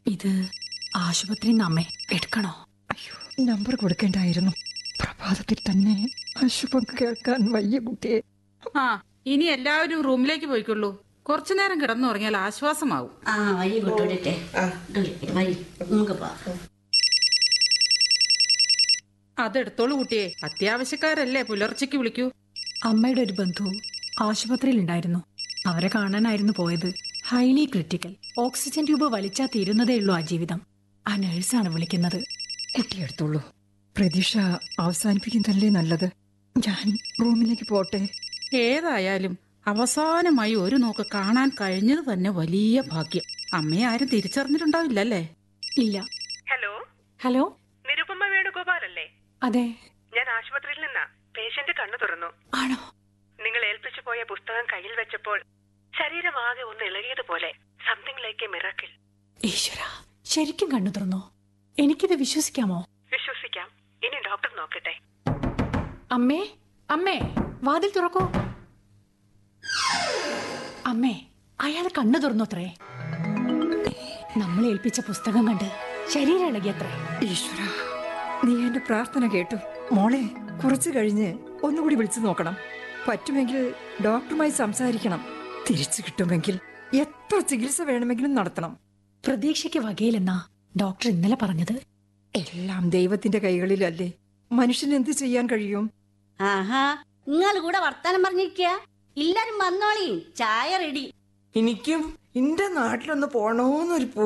ഇത് ആശുപത്രി നമ്മെ എടുക്കണോ അയ്യോ നമ്പർ കൊടുക്കേണ്ടായിരുന്നു പ്രഭാതത്തിൽ തന്നെ അശുഭം കേൾക്കാൻ വയ്യ കുട്ടിയെ ആ ഇനി എല്ലാവരും റൂമിലേക്ക് പോയിക്കൊള്ളൂ കുറച്ചു നേരം കിടന്നുറങ്ങിയാൽ ആശ്വാസമാവും ആ വഴി വിട്ടോട്ടെ വഴി നമുക്ക് പോവാം അതെടുത്തോളൂ കുട്ടിയെ അത്യാവശ്യക്കാരല്ലേ പുലർച്ചയ്ക്ക് വിളിക്കൂ അമ്മയുടെ ഒരു ബന്ധു ആശുപത്രിയിൽ ഉണ്ടായിരുന്നു അവരെ കാണാനായിരുന്നു പോയത് ഹൈലി ക്രിട്ടിക്കൽ ഓക്സിജൻ ട്യൂബ് വലിച്ചാ തീരുന്നതേ ഉള്ളൂ ആ ജീവിതം ആ നഴ്സാണ് വിളിക്കുന്നത് കുട്ടിയെടുത്തോളൂ പ്രതീക്ഷ അവസാനിപ്പിക്കുന്നതല്ലേ നല്ലത് ഞാൻ റൂമിലേക്ക് പോട്ടെ ഏതായാലും അവസാനമായി ഒരു നോക്ക് കാണാൻ കഴിഞ്ഞത് തന്നെ വലിയ ഭാഗ്യം അമ്മയെ ആരും തിരിച്ചറിഞ്ഞിട്ടുണ്ടാവില്ലല്ലേ ഇല്ല ഹലോ ഹലോ നിരുപമ വേണുഗോപാലല്ലേ അതെ ഞാൻ ആശുപത്രിയിൽ നിന്നാ പേഷ്യന്റ് കണ്ണു തുറന്നു ആണോ നിങ്ങൾ ഏൽപ്പിച്ചു പോയ പുസ്തകം കയ്യിൽ വെച്ചപ്പോൾ ശരീരമാകെ ഒന്ന് ഇളകിയതുപോലെ സംതിങ് ലൈക്ക് എ മിറാക്കിൾ ഈശ്വര ശരിക്കും കണ്ണു തുറന്നോ എനിക്കിത് വിശ്വസിക്കാമോ വിശ്വസിക്കാം ഇനി ഡോക്ടർ നോക്കട്ടെ അമ്മേ അമ്മേ വാതിൽ തുറക്കൂ അമ്മേ അയാൾ കണ്ണു തുറന്നോത്രേ നമ്മൾ ഏൽപ്പിച്ച പുസ്തകം കണ്ട് ശരീരം ഇളകിയത്രേ ഈശ്വര നീ എന്റെ പ്രാർത്ഥന കേട്ടു മോളെ കുറച്ചു കഴിഞ്ഞ് ഒന്നുകൂടി വിളിച്ചു നോക്കണം പറ്റുമെങ്കിൽ ഡോക്ടറുമായി സംസാരിക്കണം തിരിച്ചു കിട്ടുമെങ്കിൽ എത്ര ചികിത്സ വേണമെങ്കിലും നടത്തണം പ്രതീക്ഷയ്ക്ക് വകയിലെന്നാ ഡോക്ടർ ഇന്നലെ പറഞ്ഞത് എല്ലാം ദൈവത്തിന്റെ കൈകളിലല്ലേ മനുഷ്യന് എന്ത് ചെയ്യാൻ കഴിയും ആഹാ നിങ്ങൾ കൂടെ വർത്താനം പറഞ്ഞിരിക്കുക എല്ലാരും വന്നോളി ചായ റെഡി എനിക്കും എന്റെ നാട്ടിലൊന്ന് പോണോന്നൊരു പൂ